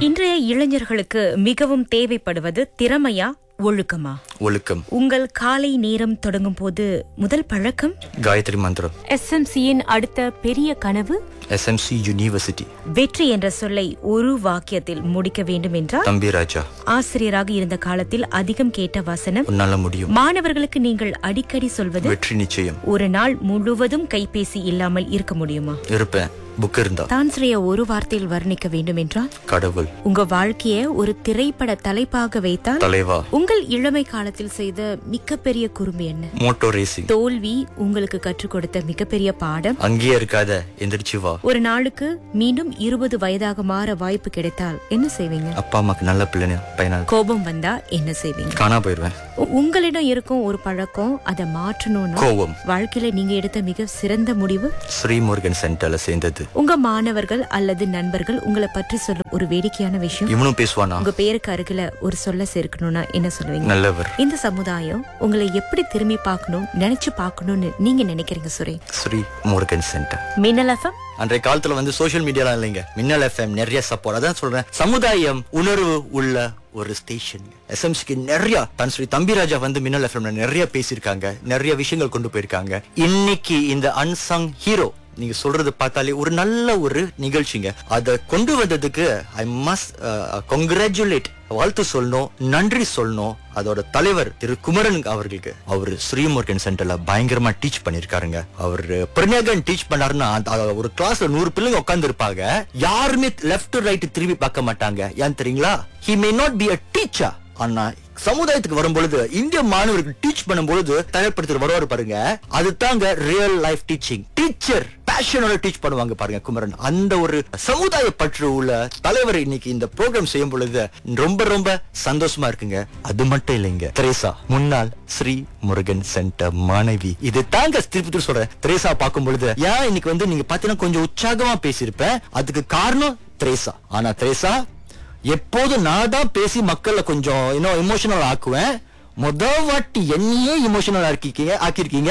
இன்றைய இளைஞர்களுக்கு மிகவும் தேவைப்படுவது திறமையா ஒழுக்கமா ஒழுக்கம் உங்கள் காலை நேரம் தொடங்கும் போது முதல் பழக்கம் காயத்ரி மந்திரம் எஸ்எம்சியின் அடுத்த பெரிய கனவு எஸ்எம்சி யூனிவர்சிட்டி வெற்றி என்ற சொல்லை ஒரு வாக்கியத்தில் முடிக்க வேண்டும் என்றால் தம்பி ராஜா ஆசிரியராக இருந்த காலத்தில் அதிகம் கேட்ட வசனம் உன்னால முடியும் மாணவர்களுக்கு நீங்கள் அடிக்கடி சொல்வது வெற்றி நிச்சயம் ஒரு நாள் முழுவதும் கைபேசி இல்லாமல் இருக்க முடியுமா இருப்பேன் புக் இருந்தா தான்ஸ்ரீய ஒரு வார்த்தையில் வர்ணிக்க வேண்டும் என்றால் கடவுள் உங்க வாழ்க்கைய ஒரு திரைப்பட தலைப்பாக வைத்தால் தலைவா உங்கள் இளமை காலத்தில் செய்த மிகப்பெரிய குறும்பு என்ன மோட்டோ ரேசிங் தோல்வி உங்களுக்கு கற்றுக் கொடுத்த மிகப்பெரிய பாடம் அங்கேயே இருக்காத எந்திரிச்சு வா ஒரு நாளுக்கு மீண்டும் இருபது வயதாக மாற வாய்ப்பு கிடைத்தால் என்ன செய்வீங்க அப்பா அம்மாக்கு நல்ல பிள்ளை பையனா கோபம் வந்தா என்ன செய்வீங்க காணா போயிருவேன் உ- உங்களிடம் இருக்கும் ஒரு பழக்கம் அதை மாற்றணும்னா கோவம் வாழ்க்கையில நீங்க எடுத்த மிக சிறந்த முடிவு ஸ்ரீமுருகன் சென்டர்ல சேர்ந்தது உங்க மாணவர்கள் அல்லது நண்பர்கள் உங்களை பற்றி சொல்லும் ஒரு வேடிக்கையான விஷயம் இவனும் பேசுவானா உங்க பேருக்கு அருகில ஒரு சொல்ல சேர்க்கணும்னா என்ன சொல்லுவீங்க நல்லவர் இந்த சமுதாயம் உங்களை எப்படி திரும்பி பார்க்கணும் நினைச்சு பார்க்கணும்னு நீங்க நினைக்கிறீங்க sure Sri Murugan centre Minnal FM அன்றைய காலத்துல வந்து சோஷியல் மீடியாலாம் இல்லைங்க மின்னல் எஃப்எம் நிறைய சப்போர்ட் அதான் சொல்றேன் சமுதாயம் உணர்வு உள்ள ஒரு ஸ்டேஷன் எஸ்எம்சிக்கு நிறைய தன் ஸ்ரீ தம்பிராஜா வந்து மின்னல் எஃப்எம்ல நிறைய பேசியிருக்காங்க நிறைய விஷயங்கள் கொண்டு போயிருக்காங்க இன்னைக்கு இந்த அன்சங் ஹீரோ நீங்க சொல்றது பார்த்தாலே ஒரு நல்ல ஒரு நிகழ்ச்சிங்க அதை கொண்டு வந்ததுக்கு ஐ மஸ்ட் கங்க்ராச்சுலேட் வாழ்த்து சொல்லணும் நன்றி சொல்லணும் அதோட தலைவர் திரு குமரன் அவர்களுக்கு அவர் ஸ்ரீமுருகன் சென்டர்ல பயங்கரமா டீச் பண்ணிருக்காருங்க அவர் பிரஞாகன் டீச் பண்ணாருன்னா அந்த- அந்த ஒரு கிளாஸ்ல நூறு பிள்ளைங்க உட்கார்ந்து இருப்பாங்க யாருமே லெஃப்ட் ரைட் திரும்பி பார்க்க மாட்டாங்க ஏன் தெரியுங்களா he may not be a teacher ஆனா சமுதாயத்துக்கு வரும்பொழுது இந்திய மாணவர்கள் டீச் பண்ணும்பொழுது தயார்படுத்துற வருவாரு பாருங்க அது தாங்க ரியல் லைஃப் டீச்சிங் டீச்சர் பேஷனோட டீச் பண்ணுவாங்க பாருங்க குமரன் அந்த ஒரு சமுதாய பற்று உள்ள தலைவர் இன்னைக்கு இந்த ப்ரோக்ராம் செய்யும் பொழுது ரொம்ப ரொம்ப சந்தோஷமா இருக்குங்க அது மட்டும் இல்லைங்க திரேசா முன்னாள் ஸ்ரீ முருகன் சென்டர் மாணவி இது தாங்க திருப்பி திருப்பி சொல்றேன் திரேசா பார்க்கும் பொழுது ஏன் இன்னைக்கு வந்து நீங்க பாத்தீங்கன்னா கொஞ்சம் உற்சாகமா பேசியிருப்பேன் அதுக்கு காரணம் திரேசா ஆனா திரேசா எப்போதும் நான் தான் பேசி மக்களை கொஞ்சம் இன்னும் இமோஷனல் ஆக்குவேன் முத வாட்டி என்னையே இமோஷனல் ஆக்கிருக்கீங்க ஆக்கியிருக்கீங்க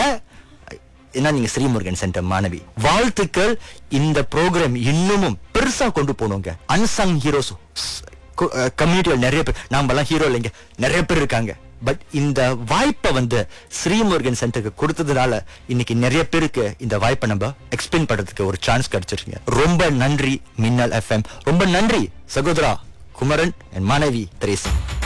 என்ன நீங்க ஸ்ரீமுருகன் சென்டர் மாணவி வாழ்த்துக்கள் இந்த ப்ரோக்ராம் இன்னமும் பெருசா கொண்டு போகணுங்க அன்சங் ஹீரோஸ் கம்யூனிட்டியில நிறைய பேர் நாம எல்லாம் ஹீரோ இல்லைங்க நிறைய பேர் இருக்காங்க பட் இந்த வாய்ப்பை வந்து ஸ்ரீமுருகன் சென்டருக்கு கொடுத்ததுனால இன்னைக்கு நிறைய பேருக்கு இந்த வாய்ப்பை நம்ம எக்ஸ்பிளைன் பண்றதுக்கு ஒரு சான்ஸ் கிடைச்சிருக்கீங்க ரொம்ப நன்றி மின்னல் எஃப்எம் ரொம்ப நன்றி சகோதரா குமரன் என் மனைவி தெரேசா